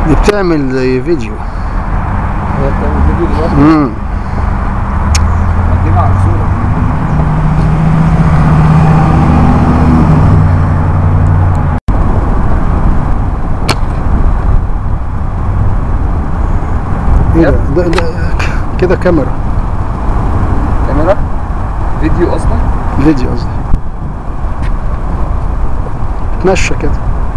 دي بتعمل زي فيديو هي بتعمل فيديو دلوقتي امم ما تجيبها على الصورة ايه ده, ده, ده كده كاميرا كاميرا فيديو اصلا فيديو قصدي اتمشى كده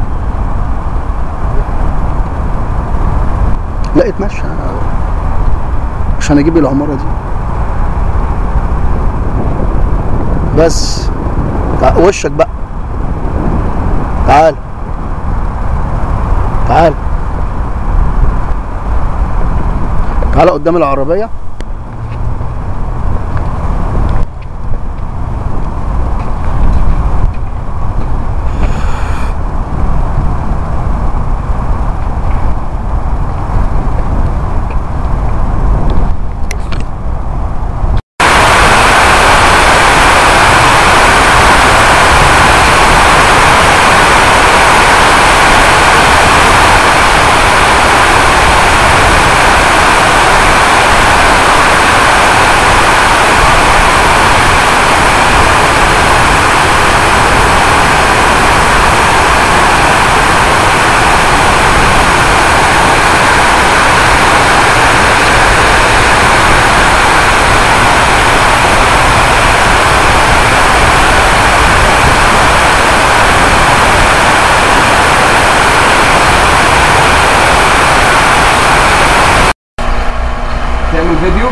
لا اتمشى عشان اجيب العمارة دي بس تع- وشك بقى تعال تعال تعال قدام العربية تعمل فيديو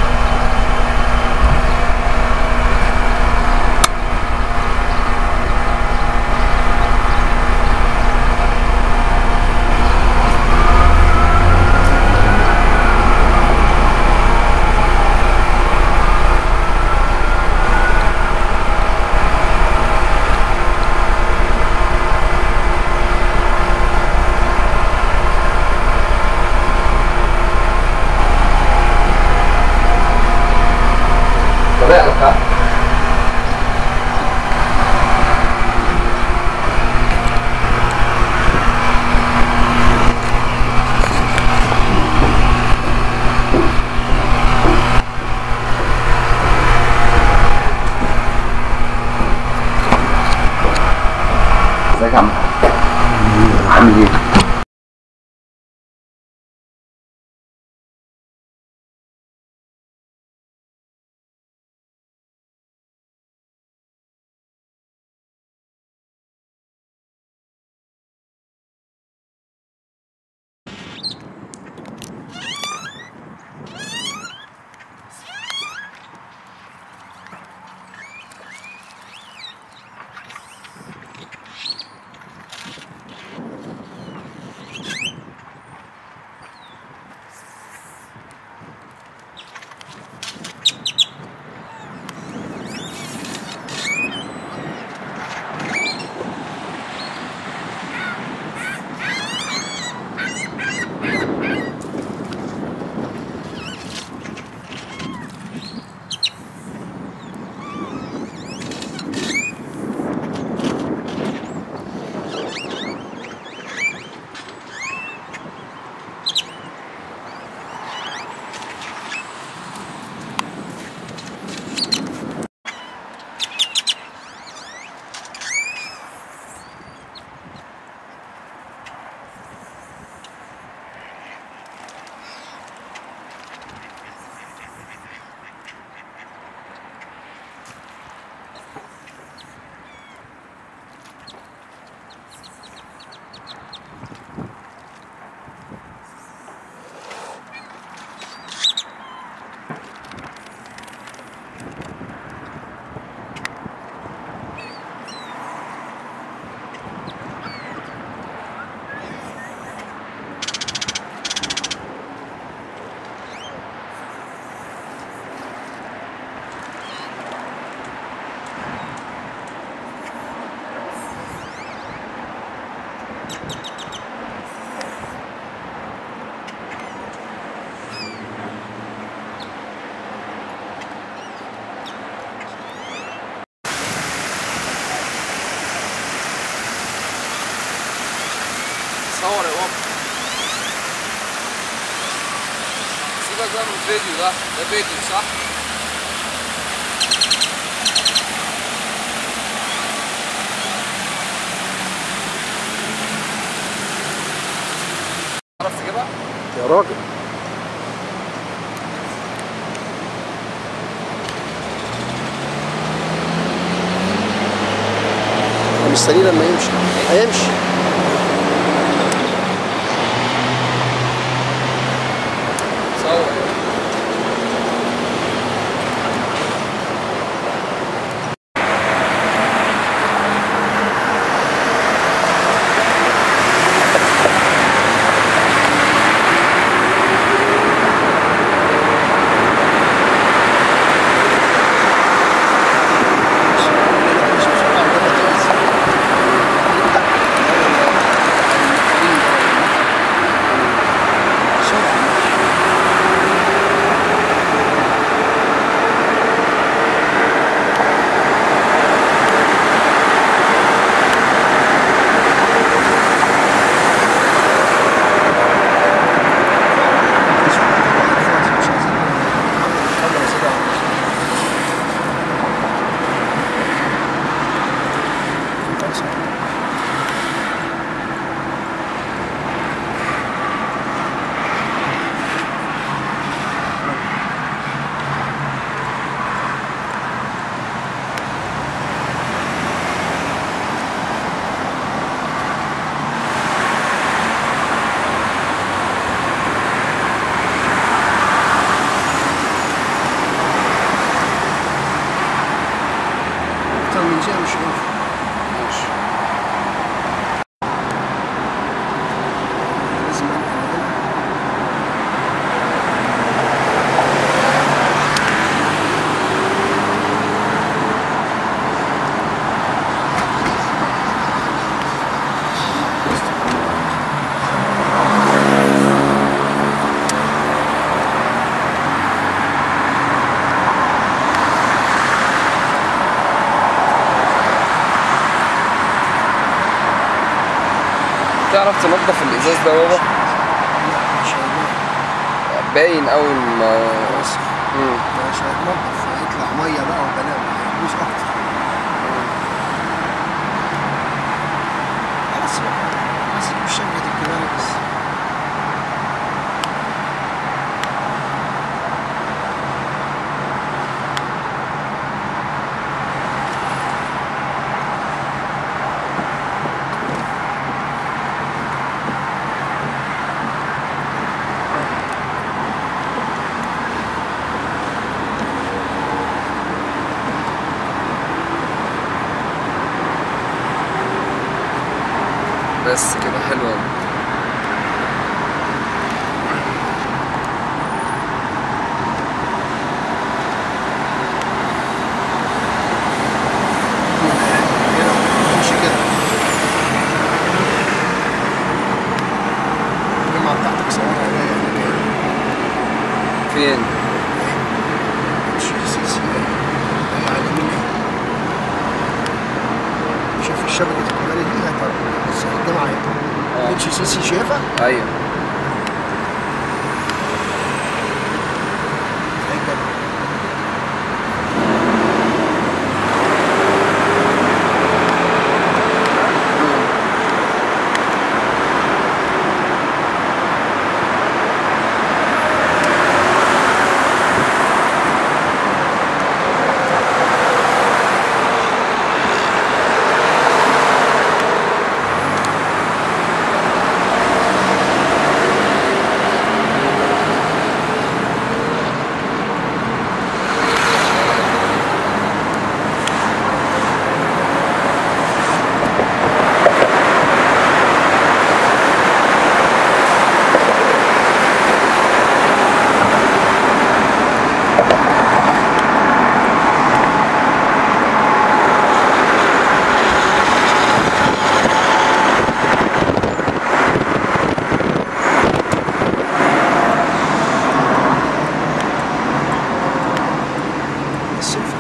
طريقة لك ازيك يا عم عامل ايه؟ صور يا بابا سيبك بقى من الفيديو ده ده فيديو صح؟ تعرف تجيبها؟ يا راجل أنا مستنيه لما يمشي هيمشي صور أكتر من كده مش هينفع ماشي لازم أنقل هنا. تعرف تنظف الازاز ده بابا؟ لا مش هينفع باين اول ما خلاص مم. مش هيتنضف هيطلع ميه بقى وبلاوي هيبوظ اكتر خلاص بقى بس مش شبكة الكباري بس بس كده حلوة هنا امشي كده الجامعة بتاعتك صورها رايقة هنا كده فين؟ امشي سيسي هي على اليمين اهي شايف الشبكة الكباري دي هتعرف بس الجامعة آه. اهي امشي سيسي شايفها؟ ايوه هي الجامعة السيف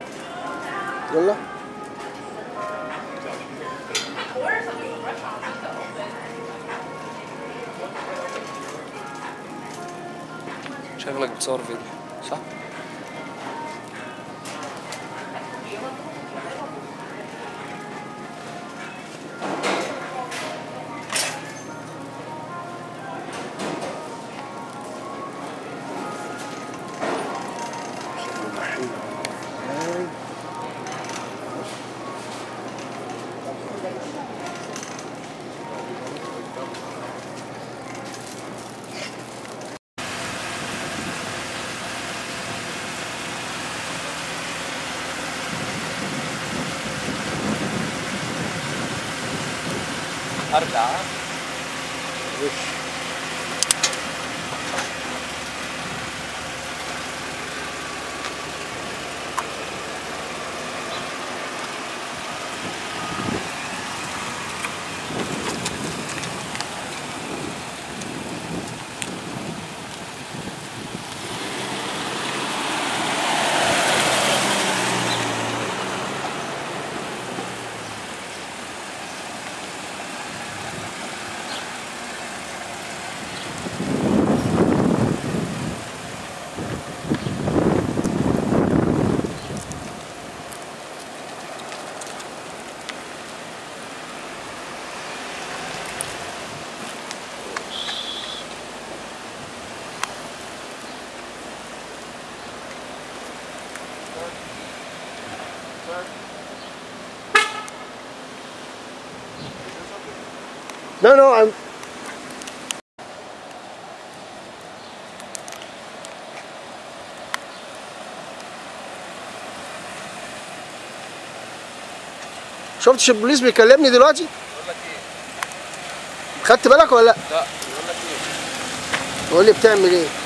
يلا شكلك بتصور فيديو صح؟ ارجع No, no, I'm. شفتش البوليس بيكلمني دلوقتي؟ بقول لك ايه؟ خدت بالك ولا لا؟ لا بقول لك ايه؟ بيقول لي بتعمل ايه؟